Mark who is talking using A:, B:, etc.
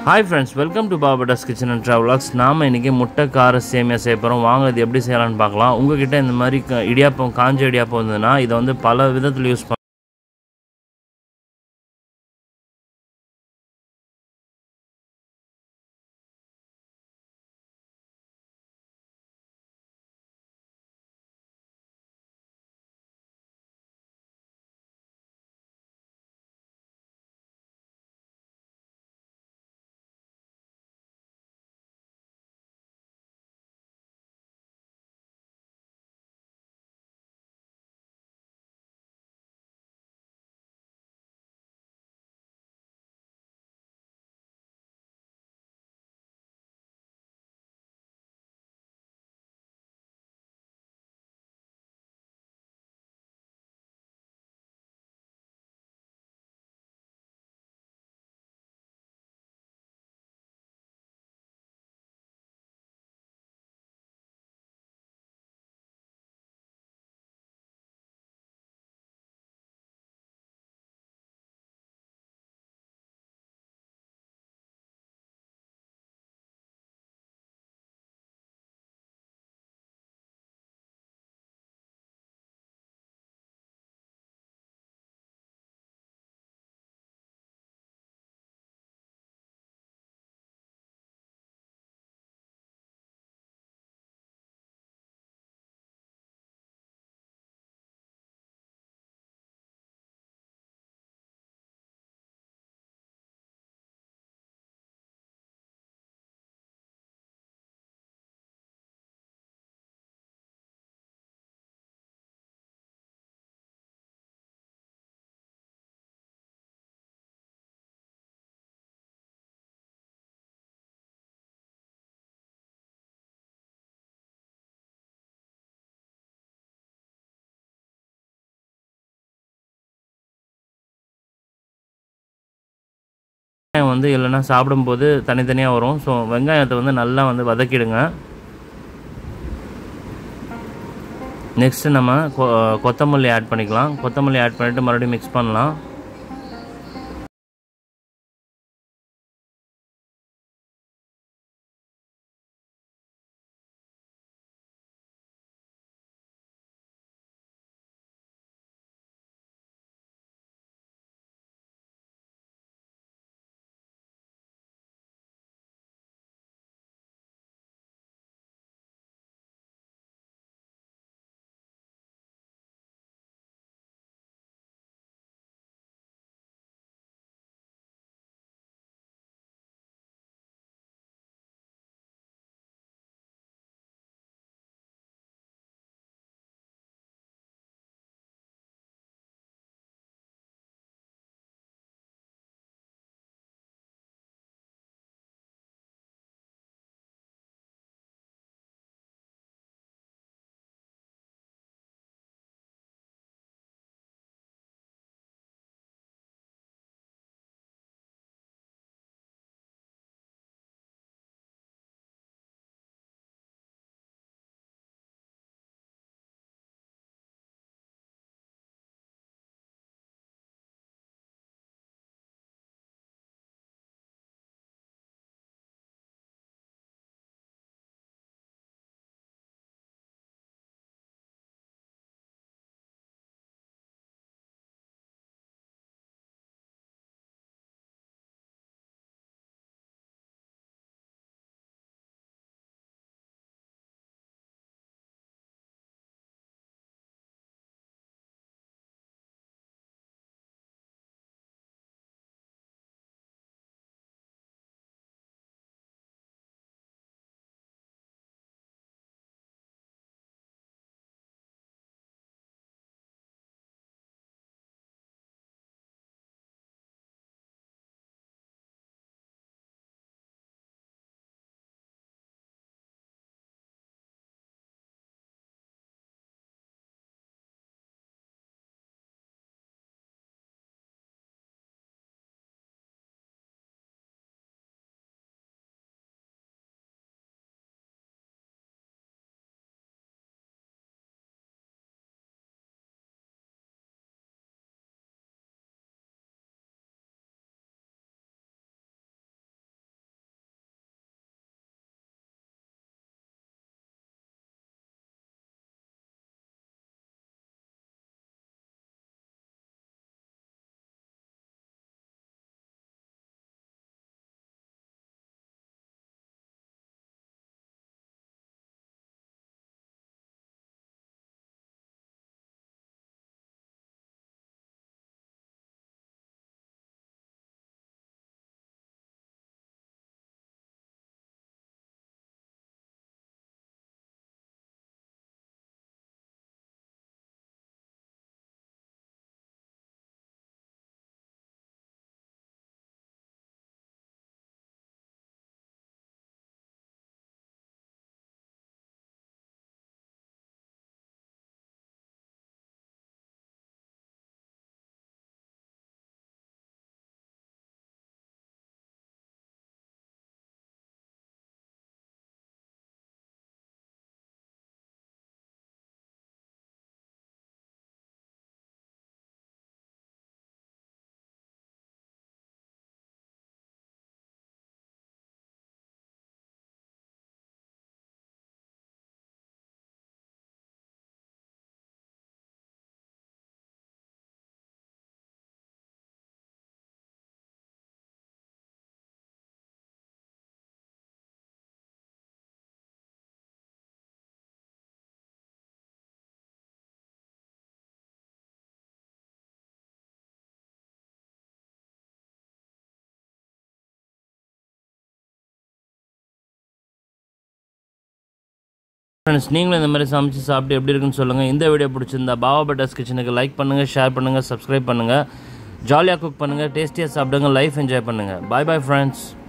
A: hi friends welcome to Papattas kitchen and travelogues நாம் இன்றைக்கி முட்டை கார சேமியா செய்ய போகிறோம் வாங்க இது எப்படி செய்யலாம்னு பார்க்கலாம் உங்ககிட்ட இந்த மாதிரி க- இடியாப்பம் காஞ்ச இடியாப்பம் இருந்ததுன்னா இதை வந்து பல விதத்தில் யூஸ் பண்ண வெங்காயம் வந்து இல்லைன்னா சாப்பிடும்போது தனித்தனியாக வரும் ஸோ வெங்காயத்தை வந்து நல்லா வந்து வதக்கிடுங்க நெக்ஸ்ட்டு நம்ம கொ கொத்தமல்லி ஆட் பண்ணிக்கலாம் கொத்தமல்லி ஆட் பண்ணிவிட்டு மறுபடியும் மிக்ஸ் பண்ணலாம் ஃப்ரெண்ட்ஸ் நீங்களும் இந்த மாதிரி சமைச்சு சாப்பிட்டு எப்படி இருக்குன்னு சொல்லுங்கள் இந்த வீடியோ பிடிச்சிருந்தா பாபா பட்டர்ஸ் கிச்சனுக்கு லைக் பண்ணுங்கள் ஷேர் பண்ணுங்கள் சப்ஸ்கிரைப் பண்ணுங்கள் ஜாலியாக குக் பண்ணுங்கள் டேஸ்டியாக சாப்பிடுங்க லைஃப் என்ஜாய் பண்ணுங்கள் பாய் பாய் ஃப்ரெண்ட்ஸ்